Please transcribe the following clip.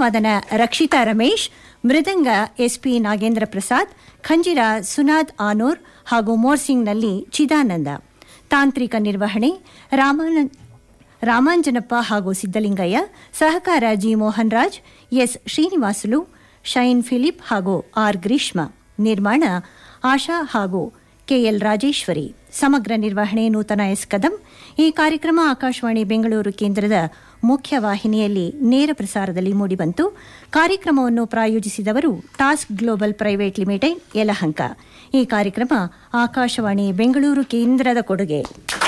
ವಾದನ ರಕ್ಷಿತಾ ರಮೇಶ್ ಮೃದಂಗ ಎಸ್ಪಿ ನಾಗೇಂದ್ರ ಪ್ರಸಾದ್ ಖಂಜಿರ ಸುನಾದ್ ಆನೂರ್ ಹಾಗೂ ಮೋರ್ಸಿಂಗ್ನಲ್ಲಿ ಚಿದಾನಂದ ತಾಂತ್ರಿಕ ನಿರ್ವಹಣೆ ರಾಮಾನಂದ್ ರಾಮಾಂಜನಪ್ಪ ಹಾಗೂ ಸಿದ್ದಲಿಂಗಯ್ಯ ಸಹಕಾರ G Mohan Raj S Srinivasulu Shine Philip ಹಾಗೂ ಆರ್ ಗ್ರೀಷ್ಮ ನಿರ್ಮಾಣ ಆಶಾ ಹಾಗೂ ಕೆಎಲ್ ರಾಜೇಶ್ವರಿ ಸಮಗ್ರ ನಿರ್ವಹಣೆ ನೂತನ ಎಸ್ ಕದಂ ಈ ಕಾರ್ಯಕ್ರಮ ಆಕಾಶವಾಣಿ ಬೆಂಗಳೂರು ಕೇಂದ್ರದ ಮುಖ್ಯ ವಾಹಿನಿಯಲ್ಲಿ ನೇರ ಪ್ರಸಾರದಲ್ಲಿ ಮೂಡಿಬಂತು ಕಾರ್ಯಕ್ರಮವನ್ನು ಪ್ರಾಯೋಜಿಸಿದವರು task global private limited Yelahanka ಈ ಕಾರ್ಯಕ್ರಮ ಆಕಾಶವಾಣಿ ಬೆಂಗಳೂರು ಕೇಂದ್ರದ ಕೊಡುಗೆ